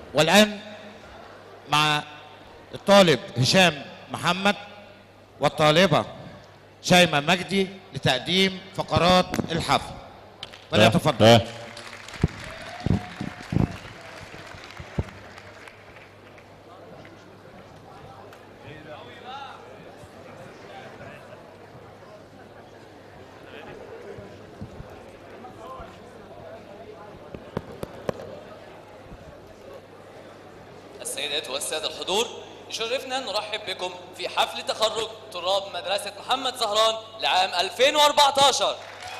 والآن مع الطالب هشام محمد والطالبة شيماء مجدي لتقديم فقرات الحفل فليتفضل آه. السيدات والسادة الحضور يشرفنا أن نرحب بكم في حفل تخرج طلاب مدرسة محمد زهران لعام 2014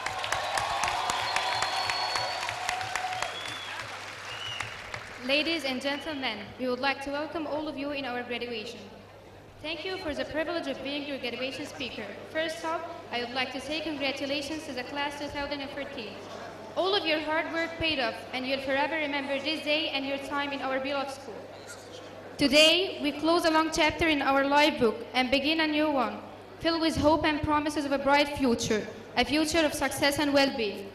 Ladies and gentlemen, we would like to welcome all of you in our graduation. Thank you for the privilege of being your graduation speaker. First off, I would like to say congratulations to the class 2014. All of your hard work paid off, and you'll forever remember this day and your time in our beloved school. Today, we close a long chapter in our life book and begin a new one, filled with hope and promises of a bright future, a future of success and well-being.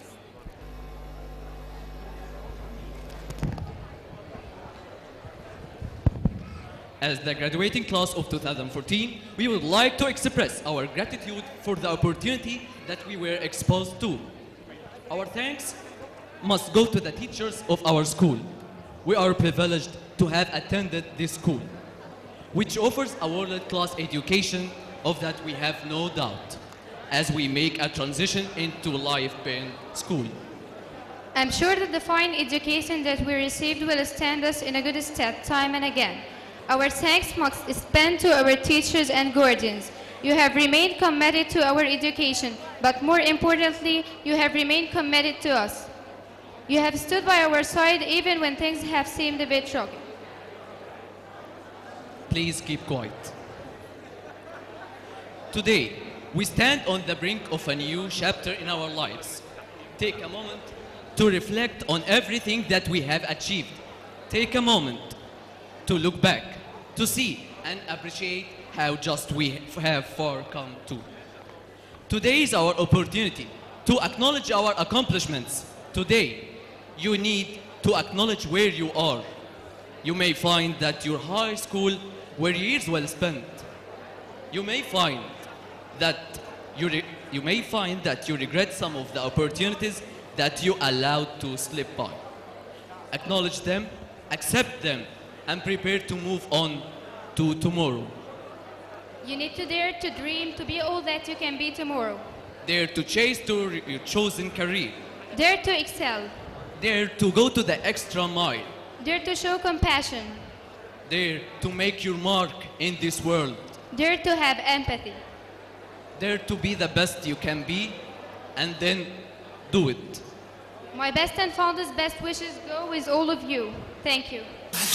As the graduating class of 2014, we would like to express our gratitude for the opportunity that we were exposed to. Our thanks must go to the teachers of our school. We are privileged to have attended this school, which offers a world-class education of that we have no doubt, as we make a transition into life-bound school. I'm sure that the fine education that we received will stand us in a good stead time and again. Our thanks must expand to our teachers and guardians. You have remained committed to our education, but more importantly, you have remained committed to us. You have stood by our side even when things have seemed a bit rocky. Please keep quiet. Today, we stand on the brink of a new chapter in our lives. Take a moment to reflect on everything that we have achieved. Take a moment to look back, to see and appreciate how just we have far come to. Today is our opportunity to acknowledge our accomplishments. Today, you need to acknowledge where you are. You may find that your high school were years well spent. You may find that you, re- you may find that you regret some of the opportunities that you allowed to slip by. Acknowledge them, accept them, and prepare to move on to tomorrow. You need to dare to dream to be all that you can be tomorrow. Dare to chase to re- your chosen career. Dare to excel. Dare to go to the extra mile. Dare to show compassion. Dare to make your mark in this world. Dare to have empathy. Dare to be the best you can be, and then do it. My best and fondest best wishes go with all of you. Thank you.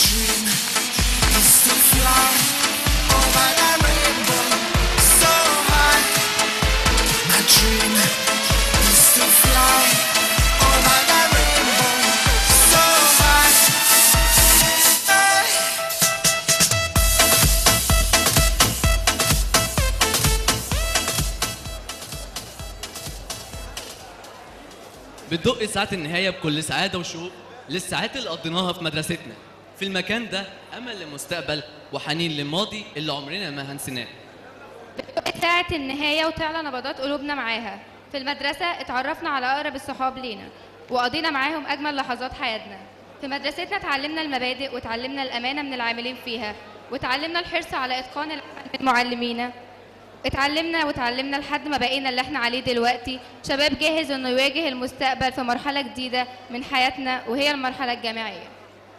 بتدق ساعات النهاية بكل سعادة وشوق للساعات اللي قضيناها في مدرستنا في المكان ده أمل للمستقبل وحنين للماضي اللي عمرنا ما هنسناه ساعة النهاية وطلع نبضات قلوبنا معاها في المدرسة اتعرفنا على أقرب الصحاب لينا وقضينا معاهم أجمل لحظات حياتنا في مدرستنا اتعلمنا المبادئ وتعلمنا الأمانة من العاملين فيها وتعلمنا الحرص على إتقان العمل من معلمينا اتعلمنا وتعلمنا لحد ما بقينا اللي احنا عليه دلوقتي شباب جاهز انه يواجه المستقبل في مرحلة جديدة من حياتنا وهي المرحلة الجامعية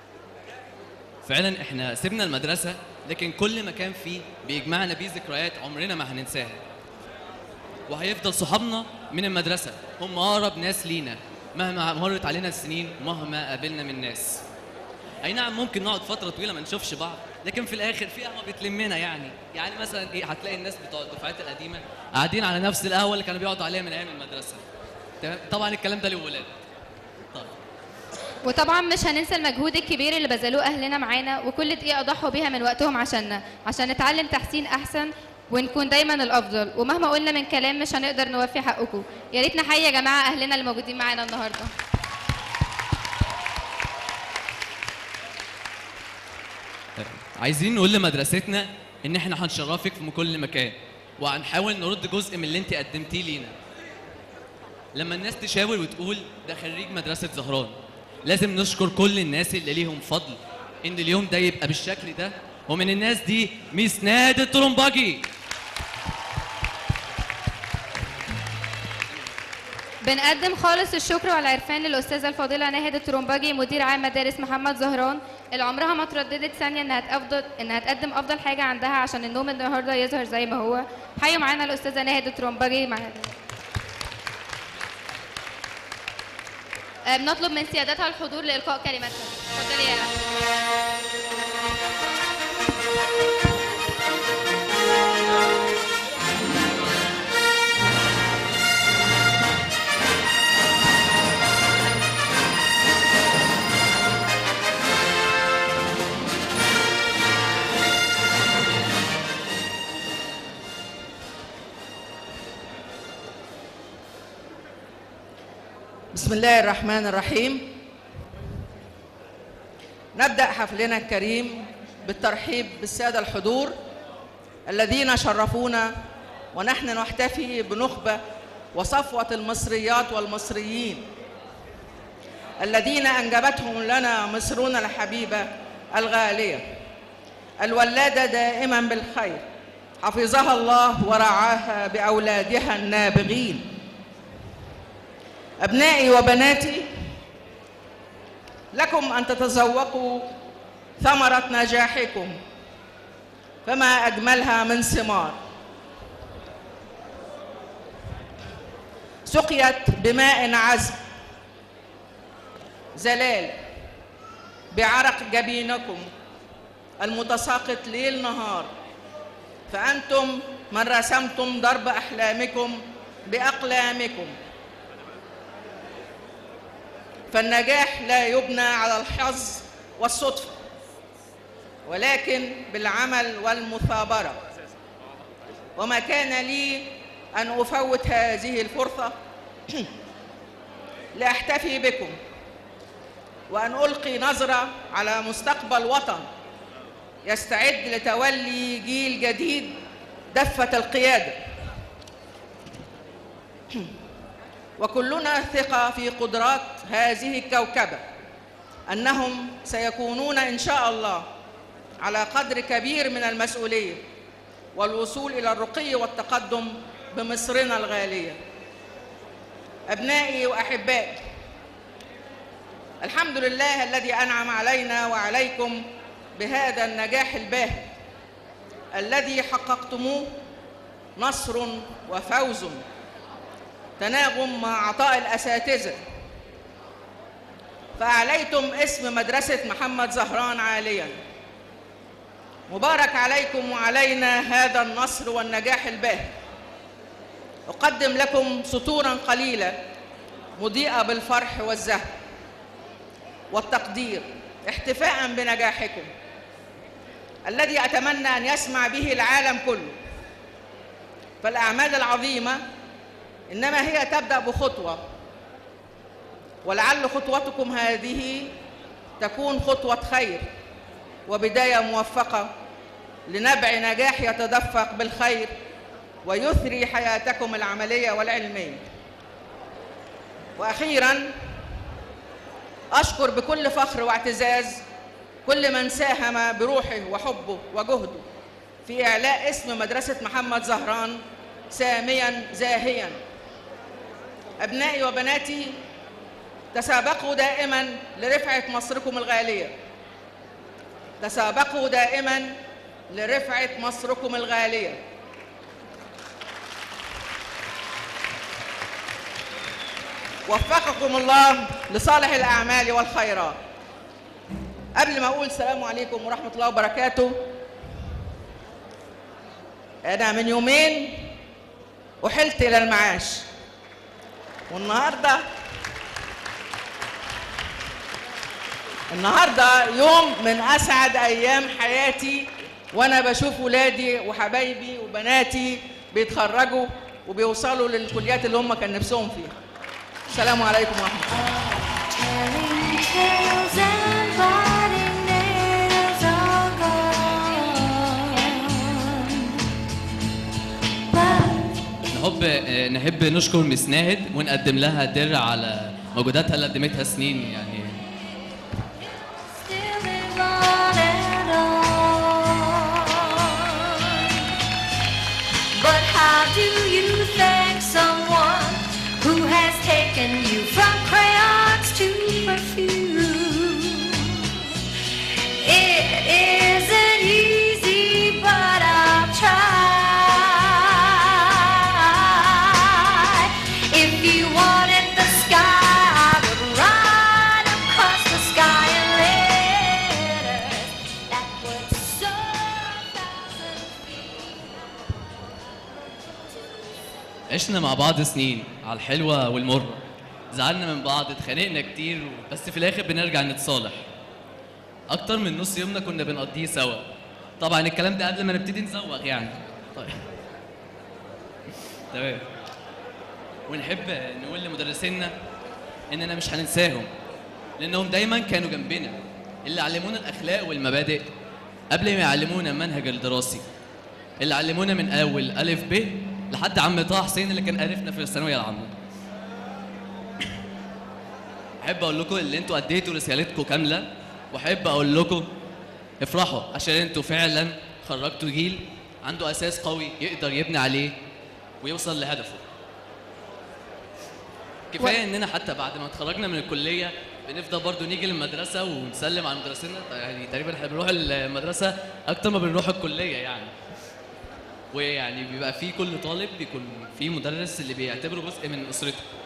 فعلا احنا سيبنا المدرسة لكن كل مكان فيه بيجمعنا بيه ذكريات عمرنا ما هننساها وهيفضل صحابنا من المدرسة هم أقرب ناس لينا مهما مرت علينا السنين ومهما قابلنا من ناس أي نعم ممكن نقعد فترة طويلة ما نشوفش بعض لكن في الآخر في قهوة بتلمنا يعني يعني مثلا إيه هتلاقي الناس بتوع الدفعات القديمة قاعدين على نفس القهوة اللي كانوا بيقعدوا عليها من أيام المدرسة تمام طبعا الكلام ده للولاد وطبعا مش هننسى المجهود الكبير اللي بذلوه اهلنا معانا وكل دقيقه ضحوا بيها من وقتهم عشاننا عشان نتعلم تحسين احسن ونكون دايما الافضل ومهما قلنا من كلام مش هنقدر نوفي حقكم يا ريت نحيي يا جماعه اهلنا اللي موجودين معانا النهارده عايزين نقول لمدرستنا ان احنا هنشرفك في كل مكان وهنحاول نرد جزء من اللي انت قدمتيه لينا لما الناس تشاور وتقول ده خريج مدرسة زهران لازم نشكر كل الناس اللي ليهم فضل ان اليوم ده يبقى بالشكل ده ومن الناس دي ميس نادي الطرمباجي بنقدم خالص الشكر والعرفان للأستاذة الفاضلة ناهد الترومباجي مدير عام مدارس محمد زهران اللي عمرها ما ترددت ثانية إنها تفضل إنها تقدم أفضل حاجة عندها عشان النوم النهاردة يظهر زي ما هو حيوا معانا الأستاذة ناهد الترومباجي معانا آه، بنطلب من سيادتها الحضور لإلقاء كلماتها اتفضلي يا أهلا. بسم الله الرحمن الرحيم نبدأ حفلنا الكريم بالترحيب بالسادة الحضور الذين شرفونا ونحن نحتفي بنخبة وصفوة المصريات والمصريين الذين أنجبتهم لنا مصرنا الحبيبة الغالية الولادة دائما بالخير حفظها الله ورعاها بأولادها النابغين أبنائي وبناتي لكم أن تتذوقوا ثمرة نجاحكم فما أجملها من ثمار سقيت بماء عذب زلال بعرق جبينكم المتساقط ليل نهار فأنتم من رسمتم درب أحلامكم بأقلامكم فالنجاح لا يبنى على الحظ والصدفة ولكن بالعمل والمثابرة وما كان لي أن أفوت هذه الفرصة لأحتفي بكم وأن ألقي نظرة على مستقبل وطن يستعد لتولي جيل جديد دفة القيادة وكلنا ثقة في قدرات هذه الكوكبة أنهم سيكونون إن شاء الله على قدر كبير من المسؤولية والوصول إلى الرقي والتقدم بمصرنا الغالية أبنائي وأحبائي الحمد لله الذي أنعم علينا وعليكم بهذا النجاح الباهر الذي حققتموه نصر وفوز تناغم مع عطاء الأساتذة فأعليتم اسم مدرسة محمد زهران عاليا مبارك عليكم وعلينا هذا النصر والنجاح الباهر أقدم لكم سطورا قليلة مضيئة بالفرح والزهو والتقدير احتفاء بنجاحكم الذي أتمنى أن يسمع به العالم كله فالأعمال العظيمة إنما هي تبدأ بخطوة ولعل خطوتكم هذه تكون خطوة خير وبداية موفقة لنبع نجاح يتدفق بالخير ويثري حياتكم العملية والعلمية وأخيراً أشكر بكل فخر واعتزاز كل من ساهم بروحه وحبه وجهده في إعلاء اسم مدرسة محمد زهران ساميا زاهيا أبنائي وبناتي تسابقوا دائما لرفعة مصركم الغالية تسابقوا دائما لرفعة مصركم الغالية وفقكم الله لصالح الأعمال والخيرات قبل ما أقول السلام عليكم ورحمة الله وبركاته أنا من يومين أحلت إلى المعاش والنهارده النهارده يوم من اسعد ايام حياتي وانا بشوف ولادي وحبايبي وبناتي بيتخرجوا وبيوصلوا للكليات اللي هم كان نفسهم فيها السلام عليكم ورحمه الله Telling tales and biting nails all gone. نحب نشكر مس ناهد ونقدم لها در على مجهوداتها اللي قدمتها سنين يعني Still live on and on. But how do you thank someone who has taken you from crayons to perfume? It isn't easy, but I'll try. If you wanted the sky, I would ride across the sky in letters that would soar a thousand feet. عشنا مع بعض سنين على الحلوة والمرة زعلنا من بعض اتخانقنا كتير بس في الآخر بنرجع نتصالح أكتر من نص يومنا كنا بنقضيه سوا طبعا الكلام ده قبل ما نبتدي نزوغ يعني طيب تمام ونحب نقول لمدرسينا إننا مش هننساهم لأنهم دايما كانوا جنبنا اللي علمونا الأخلاق والمبادئ قبل ما يعلمونا المنهج الدراسي اللي علمونا من اول الف ب لحد عم طه حسين اللي كان قرفنا في الثانويه العامه احب اقول لكم اللي انتوا اديتوا رسالتكم كامله واحب اقول لكم افرحوا عشان انتوا فعلا خرجتوا جيل عنده اساس قوي يقدر يبني عليه ويوصل لهدفه كفايه اننا حتى بعد ما اتخرجنا من الكليه بنفضل برضو نيجي للمدرسه ونسلم على مدرسينا يعني تقريبا احنا بنروح المدرسه اكتر ما بنروح الكليه يعني ويعني بيبقى في كل طالب بيكون في مدرس اللي بيعتبره جزء من اسرته